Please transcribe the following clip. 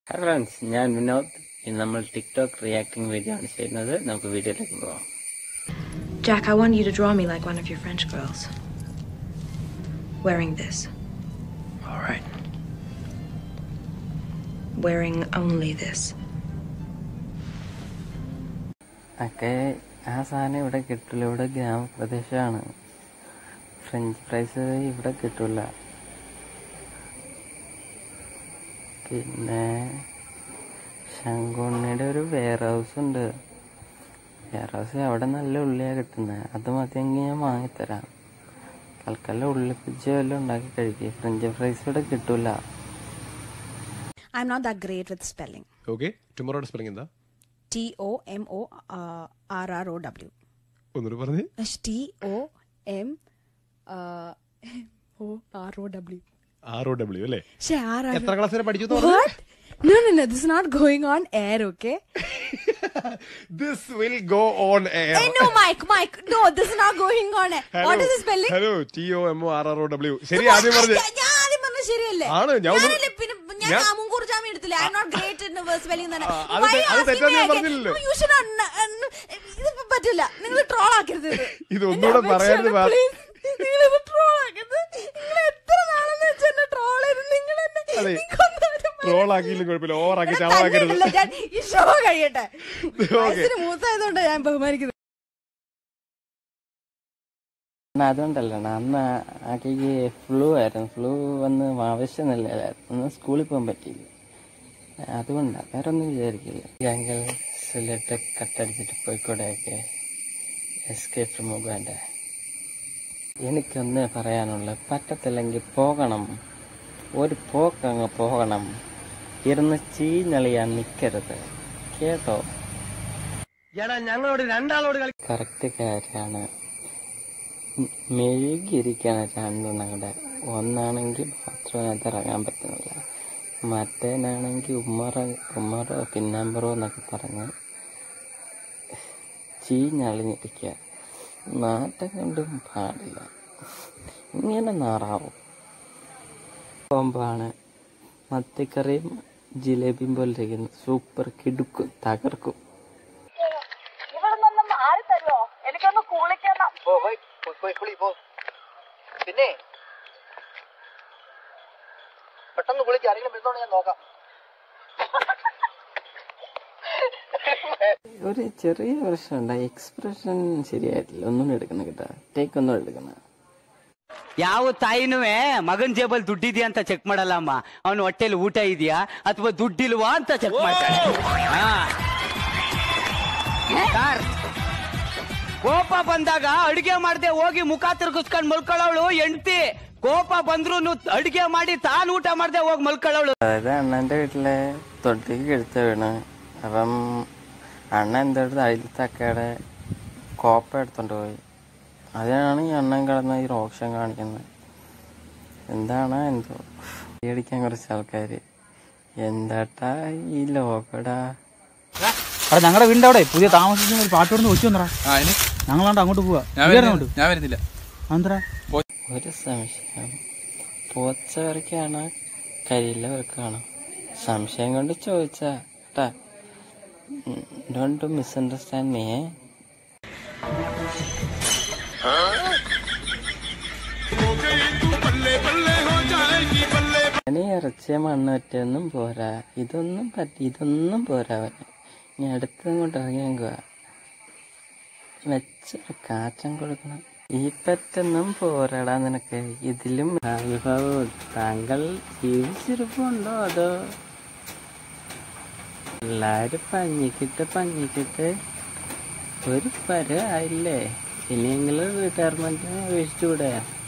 Hi friends ഞാൻ വിനോദ് ഇന്ന് നമ്മൾ ടിക്ടോക്ക് റിയാക്ടിംഗ് വീഡിയോ ആണ് ചെയ്യുന്നത് നമുക്ക് വീഡിയോയിലേക്ക് പോകാം Jack, I want you to draw me like one of your French girls. Wearing this. All right. Wearing only this. ഒക്കെ ആ സാധനം ഇവിടെ കിട്ടില്ല ഇവിടെ ഗ്രാമപ്രദേശമാണ് ഫ്രഞ്ച് ഫ്രൈസ് ഇവിടെ കിട്ടില്ല പിന്നെ ശങ്കുണ്ണിയുടെ ഒരു വെയർ ഹൗസ് ഉണ്ട് വെയർ ഹൗസ് അവിടെ നല്ല ഉള്ളിയാണ് കിട്ടുന്നത് അത് മതിയെങ്കിൽ ഞാൻ വാങ്ങിത്തരാം തൽക്കാലം ഉള്ളിപ്പിച്ച് വല്ലതും ഉണ്ടാക്കി കഴിക്കുക ഫ്രഞ്ച് ഫ്രൈസ് ഇവിടെ കിട്ടൂല I'm not that great with spelling. Okay ടുമോറോയുടെ സ്പെല്ലിംഗ് എന്താ T O M O uh, R R O W. ഒന്നുകൂടി പറഞ്ഞ് T O M uh, O R O W. R O W അല്ലേ She R R. എത്ര class വരെ പഠിച്ചു What? No, no, no. This is not going on air, okay? This will go on air Hey, no, Mike, Mike. No, this is not going on air. What is the spelling? Hello T O M O R R O W ശരി ആദ്യം പറഞ്ഞ് ഞാൻ- ഞാൻ ആദ്യം പറഞ്ഞത് ശരിയല്ലേ ആണ്, ഞാൻ ഒന്ന് ഞാനല്ലേ പിന്നെ ഞാൻ ഞാൻ- മുൻകൂർ ജാമ്യം എടുത്തില്ല I'm not great in spelling തന്നെ ആ, അത് Why തെ- അത് asking തെറ്റാന്ന് me ഞാൻ again? പറഞ്ഞില്ലല്ലോ. No, you should not- ഇതിപ്പോ പറ്റില്ല നിങ്ങൾ ട്രോൾ ആക്കരുത് ഇത്. ഇത് ഒന്നുകൂടെ എന്റെ പറയരുത്, അപേക്ഷയാണ്, വാ- please. നിങ്ങളിത് troll ആക്കരുത്. നിങ്ങൾ എത്ര നാളെന്ന് വെച്ചാ എന്നെ troll ചെയ്ത് നിങ്ങൾ എന്നെ- അതെ. നിങ്ങൾക്കൊന്നും ഒരു ട്രോൾ ആക്കിയില്ല കുഴപ്പമില്ല ഓവറാക്കി ഇവിടെ ചാവാക്കരുത് തന്നെയല്ല, ഞാൻ ഈ ഷോ കഴിയട്ടെ Okay. വയസ്സിന് മൂത്തായതുകൊണ്ട് ഞാൻ ബഹുമാനിക്കുന്നത് അണ്ണാ, അതുകൊണ്ടല്ല അണ്ണാ. അന്ന് ആക്കിക്ക് ഫ്ലൂ ആയിരുന്നു ഫ്ലൂ വന്ന് ആവശ്യമില്ലായിരുന്നു അന്ന് സ്കൂളിൽ പോകാൻ പറ്റിയില്ല അതുകൊണ്ടാണ് വേറെ ഒന്നും വിചാരിക്കില്ല ഗാംഗൽ സിലിട്ട് കട്ടടിച്ചിട്ട് പോയിക്കൂടെയൊക്കെ എസ്കേപ്പ് ഫ്രം മുഖാൻ്റെ എനിക്കൊന്ന് പറയാനുള്ള പറ്റത്തില്ലെങ്കിൽ പോകണം ഒരു പോക്കങ്ങ് പോകണം ഇരുന്ന് ചീഞ്ഞളിയാൻ നിൽക്കരുത് കേട്ടോ കറക്റ്റ് കാര്യമാണ് മെഴുകിയിരിക്കുകയാണ് രണ്ടെണ്ണം കൂടെ ഒന്നാണെങ്കിൽ ബാത്റൂമിനകത്ത് ഇറങ്ങാൻ പറ്റുന്നില്ല മറ്റേനാണെങ്കിൽ ഉമ്മറ ഉമ്മറോ പിന്നാമ്പറോ എന്നൊക്കെ പറഞ്ഞ് ചീഞ്ഞളിഞ്ഞിരിക്കുക നാട്ടം കൊണ്ടും പാടില്ല ഇങ്ങനെ നാറാവും ബോംബാണ് മത്തിക്കറിയും ജിലേബിയും പോലെ ഇരിക്കുന്നു സൂപ്പർ കിടുക്കും തകർക്കും പോ പോയി പോയി പോയി കുളി പോ പിന്നെ പെട്ടെന്ന് കുളിക്ക് ആരെങ്കിലും വിളിച്ചോണ്ട് ഞാൻ നോക്കാം ഒരു ചെറിയ പ്രശ്നമുണ്ട് എക്സ്പ്രഷൻ ശരിയായിട്ടില്ല ഒന്നും എടുക്കണം കേട്ടോ ടേക്ക് ഒന്നും എടുക്കണം ಯಾವ ತಾಯಿನೂ ಮಗನ್ ಜೇಬಲ್ ದುಡ್ಡಿದ್ಯಾ ಅಂತ ಚೆಕ್ ಮಾಡಲ್ಲಮ್ಮ ಅವನ ಹೊಟ್ಟೆಲಿ ಊಟ ಇದೆಯಾ ಅಥವಾ ದುಡ್ಡಿಲ್ವಾ ಅಂತ ಚೆಕ್ ಮಾಡ್ತಾಳೆ ಹಾ. ಸಾರ್, ಕೋಪ ಬಂದಾಗ ಅಡಿಗೆ ಮಾಡದೆ ಹೋಗಿ ಮುಖ ತಿರ್ಗಿಸ್ಕೊಂಡ್ ಮಲ್ಕೊಳ್ಳೋಳು ಹೆಂಡ್ತಿ ಕೋಪ ಬಂದ್ರು ಅಡಿಗೆ ಮಾಡಿ ತಾನು ಊಟ ಮಾಡದೆ ಹೋಗಿ ಮಲ್ಕೊಳ್ಳೋಳು അതായത് അണ്ണൻ്റെ വീട്ടിലെ തൊട്ടിക്ക് എടുത്ത് വീണ് അപ്പം അണ്ണ എന്തെടുത്ത് അയിലത്തെ അക്കയുടെ കോപ്പ എടുത്തോണ്ട് പോയി അതിനാണ് ഈ അണ്ണൻ കിടന്ന ഈ റോക്ഷൻ കാണിക്കുന്നത് എന്താണ് എന്തോ പേടിക്കാൻ കുറച്ച് ആൾക്കാർ എന്താട്ടാ ഈ ലോകടാ അവിടെ ഞങ്ങളുടെ വീടിന്റെ അവിടെ പുതിയ താമസിക്കുന്ന ഒരു പാട്ട് കൊടുത്ത് വെച്ചു വന്നടാ ഞങ്ങളാണ്ട് അങ്ങോട്ട് പോവാ അങ്ങോട്ട് ഞാൻ വരുന്നില്ല അന്തരാ ഒരു സംശയം പോച്ച വരയ്ക്കാണ് കരിയില വരക്കാണ് സംശയം കൊണ്ട് ചോദിച്ചാ കേട്ടാ ഡോണ്ട് മിസ്അണ്ടർസ്റ്റാൻഡ് മീ ഇനി ഇറച്ചിയ മണ്ണ് പറ്റിയൊന്നും പോരാ ഇതൊന്നും പറ്റി ഇതൊന്നും പോരാ അവന് ഇനി അടുത്തങ്ങോട്ട് ഇറങ്ങിയെങ്കുക വെച്ചൊരു കാറ്റം കൊടുക്കണം ഈ പറ്റൊന്നും പോരാടാ നിനക്ക് ഇതിലും അനുഭവം താങ്കൾ ജീവിച്ചിരിപ്പുണ്ടോ അതോ എല്ലാരും പഞ്ഞിക്കിട്ട് പഞ്ഞിക്കിട്ട് ഒരു പര ആയില്ലേ ഇനിയെങ്കിലും റിട്ടയർമെന്റിന് അപേക്ഷിച്ചുകൂടെ